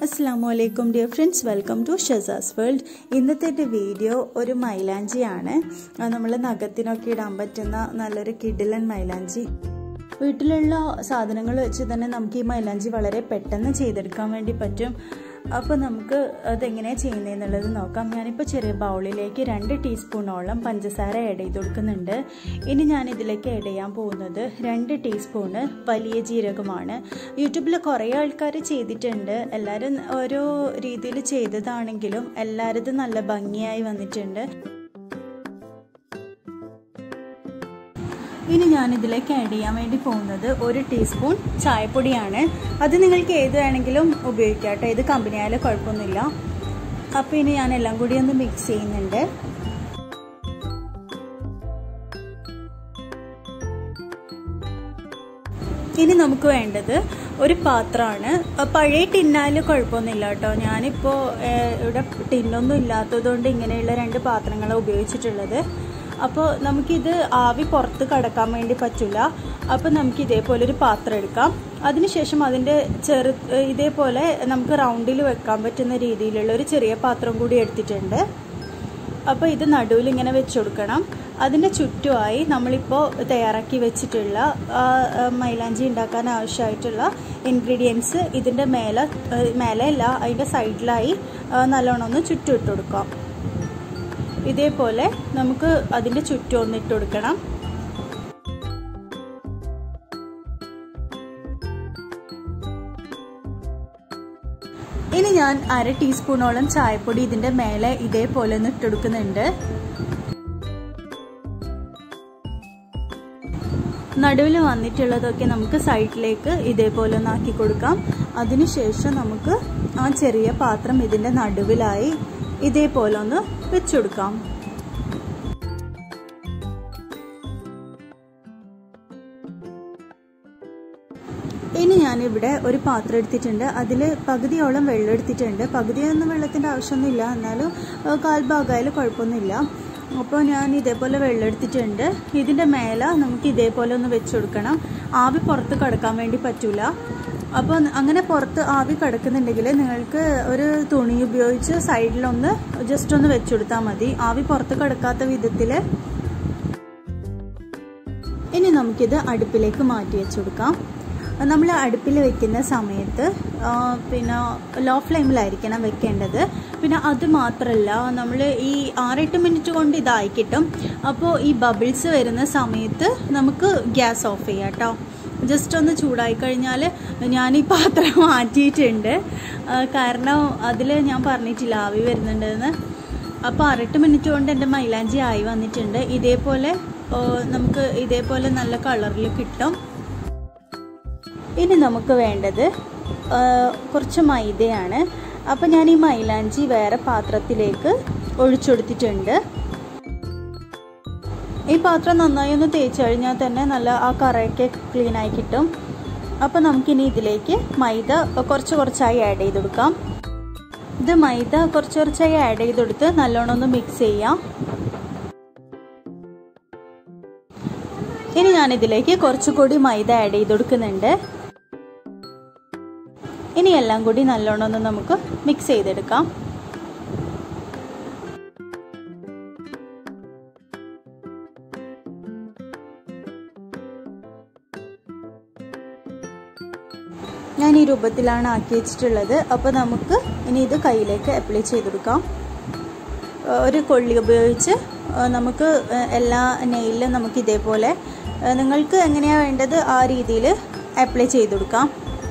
അസ്സാം വലൈക്കും dear friends welcome to ഷസാസ് വേൾഡ് ഇന്നത്തെ എൻ്റെ വീഡിയോ ഒരു മൈലാഞ്ചിയാണ് നമ്മൾ നഖത്തിനൊക്കെ ഇടാൻ പറ്റുന്ന നല്ലൊരു കിഡിലൻ മൈലാഞ്ചി വീട്ടിലുള്ള സാധനങ്ങൾ വെച്ച് തന്നെ നമുക്ക് ഈ മൈലാഞ്ചി വളരെ പെട്ടെന്ന് ചെയ്തെടുക്കാൻ വേണ്ടി പറ്റും അപ്പോൾ നമുക്ക് അതെങ്ങനെയാണ് ചെയ്യുന്നതെന്നുള്ളത് നോക്കാം ഞാനിപ്പോൾ ചെറിയ ബൗളിലേക്ക് രണ്ട് ടീസ്പൂണോളം പഞ്ചസാര ആഡ് ചെയ്ത് കൊടുക്കുന്നുണ്ട് ഇനി ഞാൻ ഇതിലേക്ക് ആഡ് ചെയ്യാൻ പോകുന്നത് രണ്ട് ടീസ്പൂണ് വലിയ ജീരകമാണ് യൂട്യൂബിൽ കുറേ ആൾക്കാർ ചെയ്തിട്ടുണ്ട് എല്ലാവരും ഓരോ രീതിയിൽ ചെയ്തതാണെങ്കിലും എല്ലാവരതും നല്ല ഭംഗിയായി വന്നിട്ടുണ്ട് ഇനി ഞാൻ ഇതിലേക്ക് ആഡ് ചെയ്യാൻ വേണ്ടി പോകുന്നത് ഒരു ടീസ്പൂൺ ചായപ്പൊടിയാണ് അത് നിങ്ങൾക്ക് ഏത് വേണമെങ്കിലും ഉപയോഗിക്കാം കേട്ടോ ഇത് കമ്പനി ആയാലും കുഴപ്പമൊന്നുമില്ല അപ്പോൾ ഇനി ഞാൻ എല്ലാം കൂടി ഒന്ന് മിക്സ് ചെയ്യുന്നുണ്ട് ഇനി നമുക്ക് വേണ്ടത് ഒരു പാത്രമാണ് പഴയ ടിന്നാല് കുഴപ്പമൊന്നുമില്ല കേട്ടോ ഞാനിപ്പോൾ ഇവിടെ ടിന്നൊന്നും ഇല്ലാത്തതുകൊണ്ട് ഇങ്ങനെയുള്ള രണ്ട് പാത്രങ്ങളാണ് ഉപയോഗിച്ചിട്ടുള്ളത് അപ്പോൾ നമുക്കിത് ആവി പുറത്ത് കടക്കാൻ വേണ്ടി പറ്റില്ല അപ്പോൾ നമുക്ക് ഇതേപോലെ ഒരു പാത്രം എടുക്കാം അതിനുശേഷം അതിൻ്റെ ചെറു ഇതേപോലെ നമുക്ക് റൗണ്ടിൽ വെക്കാൻ പറ്റുന്ന രീതിയിലുള്ള ഒരു ചെറിയ പാത്രം കൂടി എടുത്തിട്ടുണ്ട് അപ്പോൾ ഇത് നടുവിൽ ഇങ്ങനെ വെച്ച് കൊടുക്കണം അതിൻ്റെ ചുറ്റുമായി നമ്മളിപ്പോൾ തയ്യാറാക്കി വെച്ചിട്ടുള്ള മൈലാഞ്ചി ഉണ്ടാക്കാൻ ആവശ്യമായിട്ടുള്ള ഇൻഗ്രീഡിയൻസ് ഇതിൻ്റെ മേലെ മേലെ അല്ല അതിൻ്റെ സൈഡിലായി നല്ലോണം ഒന്ന് ചുറ്റും ഇട്ട് കൊടുക്കാം ഇതേപോലെ നമുക്ക് അതിൻ്റെ ചുറ്റും ഒന്ന് ഇട്ട് കൊടുക്കണം ഇനി ഞാൻ അര ടീസ്പൂണോളം ചായപ്പൊടി ഇതിൻ്റെ മേലെ ഇതേപോലെ ഒന്ന് ഇട്ടെടുക്കുന്നുണ്ട് നടുവിൽ വന്നിട്ടുള്ളതൊക്കെ നമുക്ക് സൈഡിലേക്ക് ഇതേപോലെ ഒന്ന് ആക്കി കൊടുക്കാം അതിനുശേഷം നമുക്ക് ആ ചെറിയ പാത്രം ഇതിൻ്റെ നടുവിലായി ഇതേപോലെ ഒന്ന് വെച്ചെടുക്കാം ഇനി ഞാനിവിടെ ഒരു പാത്രം എടുത്തിട്ടുണ്ട് അതിൽ പകുതിയോളം വെള്ളം എടുത്തിട്ടുണ്ട് പകുതിയൊന്നും വെള്ളത്തിൻ്റെ ആവശ്യമൊന്നുമില്ല എന്നാലും കാൽഭാഗമായാലും കുഴപ്പമൊന്നുമില്ല അപ്പോൾ ഞാൻ ഇതേപോലെ വെള്ളം എടുത്തിട്ടുണ്ട് ഇതിൻ്റെ മേലെ നമുക്ക് ഇതേപോലെ ഒന്ന് വെച്ച് കൊടുക്കണം ആവി പുറത്ത് കിടക്കാൻ വേണ്ടി പറ്റൂല അപ്പോൾ അങ്ങനെ പുറത്ത് ആവി കിടക്കുന്നുണ്ടെങ്കിൽ നിങ്ങൾക്ക് ഒരു തുണി ഉപയോഗിച്ച് സൈഡിലൊന്ന് ജസ്റ്റ് ഒന്ന് വെച്ച് കൊടുത്താൽ മതി ആവി പുറത്ത് കിടക്കാത്ത വിധത്തിൽ ഇനി നമുക്കിത് അടുപ്പിലേക്ക് മാറ്റി വെച്ച് കൊടുക്കാം നമ്മൾ അടുപ്പിൽ വെക്കുന്ന സമയത്ത് പിന്നെ ലോ ഫ്ലെയിമിലായിരിക്കണം വെക്കേണ്ടത് പിന്നെ അത് മാത്രമല്ല നമ്മൾ ഈ ആറെട്ട് മിനിറ്റ് കൊണ്ട് ഇതായി കിട്ടും അപ്പോൾ ഈ ബബിൾസ് വരുന്ന സമയത്ത് നമുക്ക് ഗ്യാസ് ഓഫ് ചെയ്യാം കേട്ടോ ജസ്റ്റ് ഒന്ന് ചൂടായി കഴിഞ്ഞാൽ ഞാൻ ഈ പാത്രം മാറ്റിയിട്ടുണ്ട് കാരണം അതിൽ ഞാൻ പറഞ്ഞിട്ടില്ല ആവി വരുന്നുണ്ടെന്ന് അപ്പോൾ അരട്ട് മിനിറ്റ് കൊണ്ട് എൻ്റെ മൈലാഞ്ചി ആയി വന്നിട്ടുണ്ട് ഇതേപോലെ നമുക്ക് ഇതേപോലെ നല്ല കളറിൽ കിട്ടും ഇനി നമുക്ക് വേണ്ടത് കുറച്ച് മൈദയാണ് അപ്പോൾ ഞാൻ ഈ മൈലാഞ്ചി വേറെ പാത്രത്തിലേക്ക് ഒഴിച്ചെടുത്തിട്ടുണ്ട് ഈ പാത്രം നന്നായി ഒന്ന് തേച്ച് കഴിഞ്ഞാൽ തന്നെ നല്ല ആ കറയൊക്കെ ക്ലീൻ ആയി കിട്ടും അപ്പോൾ നമുക്കിനി ഇതിലേക്ക് മൈദ കുറച്ച് കുറച്ചായി ആഡ് ചെയ്ത് കൊടുക്കാം ഇത് മൈദ കുറച്ച് കുറച്ചായി ആഡ് ചെയ്ത് കൊടുത്ത് നല്ലോണം ഒന്ന് മിക്സ് ചെയ്യാം ഇനി ഞാൻ ഇതിലേക്ക് കുറച്ചുകൂടി മൈദ ആഡ് ചെയ്ത് കൊടുക്കുന്നുണ്ട് ഇനി എല്ലാം കൂടി നല്ലോണം ഒന്ന് നമുക്ക് മിക്സ് ചെയ്തെടുക്കാം ഞാൻ ഈ രൂപത്തിലാണ് ആക്കി വെച്ചിട്ടുള്ളത് അപ്പോൾ നമുക്ക് ഇനി ഇത് കയ്യിലേക്ക് അപ്ലൈ ചെയ്തെടുക്കാം ഒരു കൊള്ളി ഉപയോഗിച്ച് നമുക്ക് എല്ലാ നെയിലും നമുക്ക് ഇതേപോലെ നിങ്ങൾക്ക് എങ്ങനെയാണ് വേണ്ടത് ആ രീതിയിൽ അപ്ലൈ ചെയ്ത് കൊടുക്കാം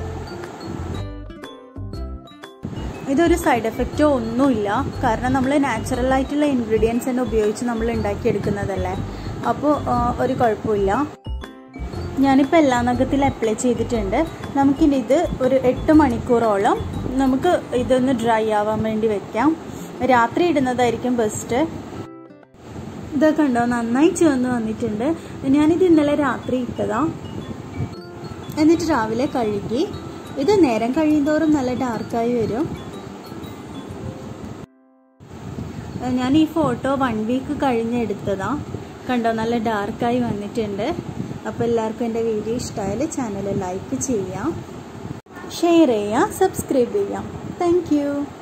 ഇതൊരു സൈഡ് എഫക്റ്റോ ഒന്നുമില്ല കാരണം നമ്മൾ നാച്ചുറൽ ആയിട്ടുള്ള ഇൻഗ്രീഡിയൻസ് തന്നെ ഉപയോഗിച്ച് നമ്മൾ ഉണ്ടാക്കിയെടുക്കുന്നതല്ലേ അപ്പോൾ ഒരു കുഴപ്പമില്ല ഞാനിപ്പോൾ എല്ലാ നഖത്തിൽ അപ്ലൈ ചെയ്തിട്ടുണ്ട് നമുക്കിനി ഇത് ഒരു എട്ട് മണിക്കൂറോളം നമുക്ക് ഇതൊന്ന് ഡ്രൈ ആവാൻ വേണ്ടി വെക്കാം രാത്രി ഇടുന്നതായിരിക്കും ബെസ്റ്റ് ഇതൊക്കെ ഉണ്ടോ നന്നായി ചുവന്ന് വന്നിട്ടുണ്ട് ഞാനിത് ഇന്നലെ രാത്രി ഇട്ടതാ എന്നിട്ട് രാവിലെ കഴുകി ഇത് നേരം കഴിയുന്തോറും നല്ല ഡാർക്കായി വരും ഞാൻ ഈ ഫോട്ടോ വൺ വീക്ക് കഴിഞ്ഞ് എടുത്തതാ കണ്ടോ നല്ല ഡാർക്കായി വന്നിട്ടുണ്ട് അപ്പോൾ എല്ലാവർക്കും എൻ്റെ വീഡിയോ ഇഷ്ടമായാൽ ചാനൽ ലൈക്ക് ചെയ്യാം ഷെയർ ചെയ്യാം സബ്സ്ക്രൈബ് ചെയ്യാം താങ്ക് യു